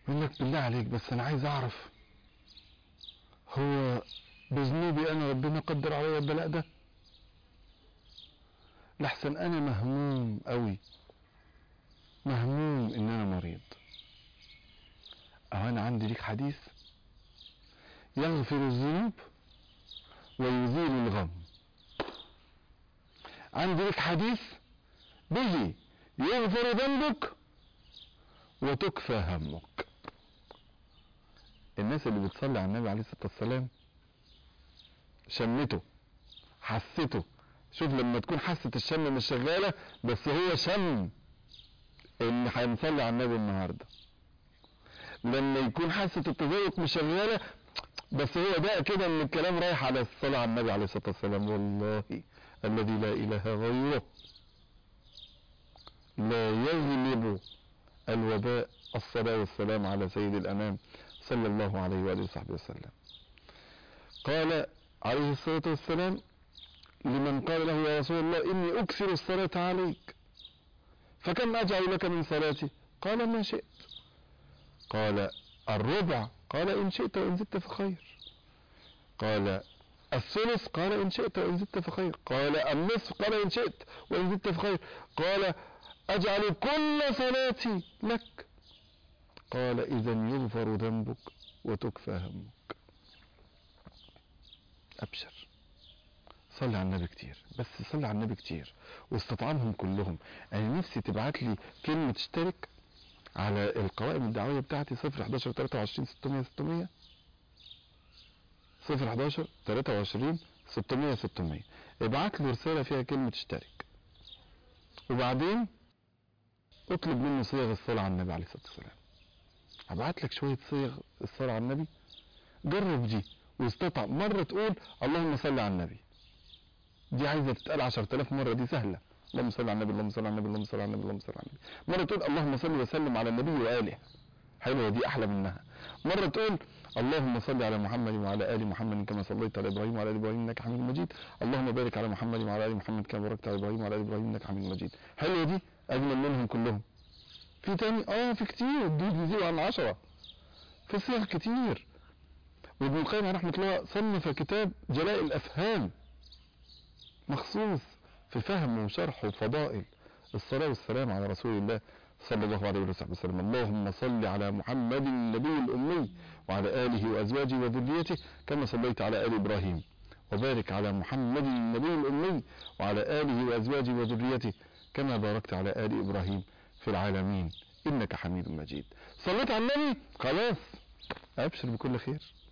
يقول لك بالله عليك بس انا عايز اعرف هو بذنوبي انا ربنا قدر عليا البلاء ده لحسن انا مهموم قوي مهموم ان انا مريض او انا عندي ليك حديث يغفر الذنوب ويزيل الغم عندي لك حديث به يغفر ذنبك وتكفى همك الناس اللي بتصلي على النبي عليه الصلاة والسلام شمته حسته شوف لما تكون حاسة الشم مش شغالة بس هو شم ان هنصلي على النبي النهارده لما يكون حاسة التذوق مش شغالة بس هو ده كده ان الكلام رايح على الصلاة على النبي عليه الصلاة والسلام والله الذي لا اله غيره لا يغلب الوباء الصلاة والسلام على سيد الأنام صلى الله عليه وآله وصحبه وسلم قال عليه الصلاة والسلام لمن قال له يا رسول الله إني أكثر الصلاة عليك فكم أجعل لك من صلاتي قال ما شئت قال الربع قال إن شئت وإن زدت فخير قال الثلث قال إن شئت وإن زدت فخير قال النصف قال إن شئت وإن زدت فخير قال أجعل كل صلاتي لك قال إذا يغفر ذنبك وتكفى همك أبشر صلي على النبي كتير بس صلي على النبي كتير واستطعمهم كلهم أنا نفسي تبعت لي كلمة اشترك على القوائم الدعوية بتاعتي 0 11 23 600 600 0 11 23 600 600 ابعت له رسالة فيها كلمة اشترك وبعدين اطلب منه صيغ الصلاة على النبي عليه الصلاة والسلام هبعت لك شوية صيغ الصلاة على النبي جرب دي واستطعم مرة تقول اللهم صل على النبي دي عايزة تتقال 10000 مرة دي سهلة اللهم صل على النبي اللهم صل على النبي اللهم صل على النبي اللهم صل على النبي مرة تقول اللهم صل وسلم على النبي وآله حلوة دي أحلى منها مرة تقول اللهم صل على محمد وعلى آل محمد كما صليت على إبراهيم وعلى آل إبراهيم إنك حميد مجيد اللهم بارك على محمد وعلى آل محمد كما باركت على إبراهيم وعلى آل إبراهيم إنك حميد مجيد حلوة دي أجمل منهم كلهم في تاني اه في كتير دي بيزيدوا عن عشرة في صيغ كتير وابن القيم رحمة الله صنف كتاب جلاء الأفهام مخصوص في فهم وشرح وفضائل الصلاة والسلام على رسول الله صلى الله عليه وسلم اللهم صل على محمد النبي الأمي وعلى آله وأزواجه وذريته كما صليت على آل إبراهيم وبارك على محمد النبي الأمي وعلى آله وأزواجه وذريته كما باركت على آل إبراهيم في العالمين إنك حميد مجيد صليت على النبي خلاص أبشر بكل خير